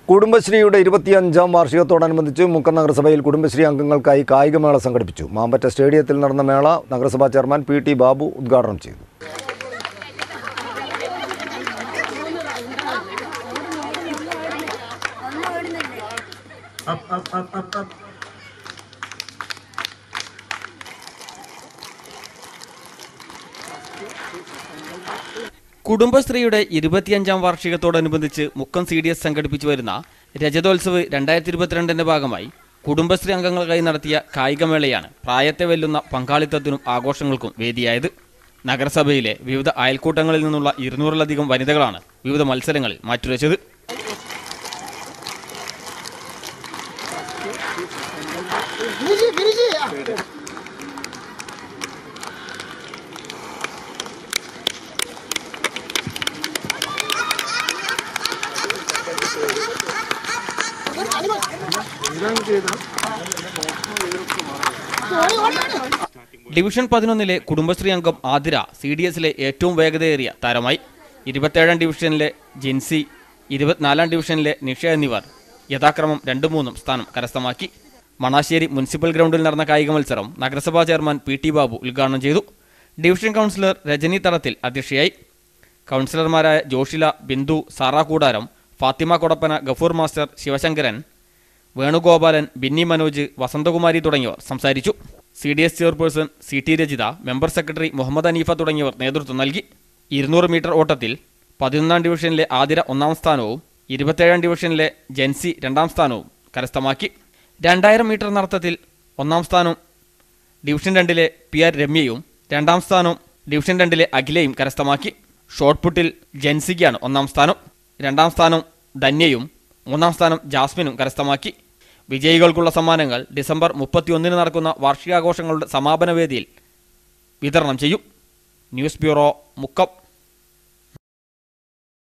കുടുംബശ്രീയുടെ ഇരുപത്തിയഞ്ചാം വാർഷികത്തോടനുബന്ധിച്ച് മുക്കം നഗരസഭയിൽ കുടുംബശ്രീ അംഗങ്ങൾക്കായി കായികമേള സംഘടിപ്പിച്ചു മാമ്പറ്റ സ്റ്റേഡിയത്തിൽ നടന്ന മേള നഗരസഭാ ചെയർമാൻ പി ടി ബാബു ഉദ്ഘാടനം ചെയ്തു up, up, up, up, up. കുടുംബശ്രീയുടെ ഇരുപത്തിയഞ്ചാം വാർഷികത്തോടനുബന്ധിച്ച് മുക്കം സി ഡി എസ് സംഘടിപ്പിച്ചു വരുന്ന രജതോത്സവ് രണ്ടായിരത്തി ഇരുപത്തിരണ്ടിന്റെ ഭാഗമായി കുടുംബശ്രീ അംഗങ്ങൾക്കായി നടത്തിയ കായികമേളയാണ് പ്രായത്തെ വെല്ലുന്ന പങ്കാളിത്തത്തിനും ആഘോഷങ്ങൾക്കും വേദിയായത് നഗരസഭയിലെ വിവിധ അയൽക്കൂട്ടങ്ങളിൽ നിന്നുള്ള ഇരുന്നൂറിലധികം വനിതകളാണ് വിവിധ മത്സരങ്ങളിൽ മാറ്റുരച്ചത് ഡിവിഷൻ പതിനൊന്നിലെ കുടുംബശ്രീ അംഗം ആതിര സി ഡി എസിലെ ഏറ്റവും വേഗതയേറിയ താരമായി ഇരുപത്തേഴാം ഡിവിഷനിലെ ജിൻസി ഇരുപത്തിനാലാം ഡിവിഷനിലെ നിഷ എന്നിവർ യഥാക്രമം രണ്ടും മൂന്നും സ്ഥാനം കരസ്ഥമാക്കി മണാശ്ശേരി മുനിസിപ്പൽ ഗ്രൗണ്ടിൽ നടന്ന കായിക മത്സരം നഗരസഭാ ചെയർമാൻ പി ടി ബാബു ഉദ്ഘാടനം ചെയ്തു ഡിവിഷൻ കൗൺസിലർ രജനി തറത്തിൽ അധ്യക്ഷയായി കൗൺസിലർമാരായ ജോഷില ബിന്ദു സാറാ കൂടാരം ഫാത്തിമ കൊടപ്പന ഗഫൂർ മാസ്റ്റർ ശിവശങ്കരൻ വേണുഗോപാലൻ ബിന്നി മനോജ് വസന്തകുമാരി തുടങ്ങിയവർ സംസാരിച്ചു C D S chairperson C T Rajitha member secretary Muhammad Aneefa തുടങ്ങിയവർ നേതൃത്വം നൽകി ഇരുന്നൂറ് മീറ്റർ ഓട്ടത്തിൽ പതിനൊന്നാം ഡിവിഷനിലെ ആതിര ഒന്നാം സ്ഥാനവും ഇരുപത്തേഴാം ഡിവിഷനിലെ ജെൻസി രണ്ടാം സ്ഥാനവും കരസ്ഥമാക്കി രണ്ടായിരം മീറ്റർ നടത്തത്തിൽ ഒന്നാം സ്ഥാനം ഡിവിഷൻ രണ്ടിലെ പി ആർ രമ്യയും രണ്ടാം സ്ഥാനം ഡിവിഷൻ രണ്ടിലെ അഖിലയും കരസ്ഥമാക്കി ഷോട്ട് പുട്ടിൽ ജെൻസിക്കാണ് ഒന്നാം സ്ഥാനം രണ്ടാം സ്ഥാനം ധന്യയും മൂന്നാം സ്ഥാനം ജാസ്മിനും കരസ്ഥമാക്കി വിജയികൾക്കുള്ള സമ്മാനങ്ങൾ ഡിസംബർ മുപ്പത്തിയൊന്നിന് നടക്കുന്ന വാർഷികാഘോഷങ്ങളുടെ സമാപന വേദിയിൽ വിതരണം ചെയ്യും ന്യൂസ് ബ്യൂറോ മുക്കം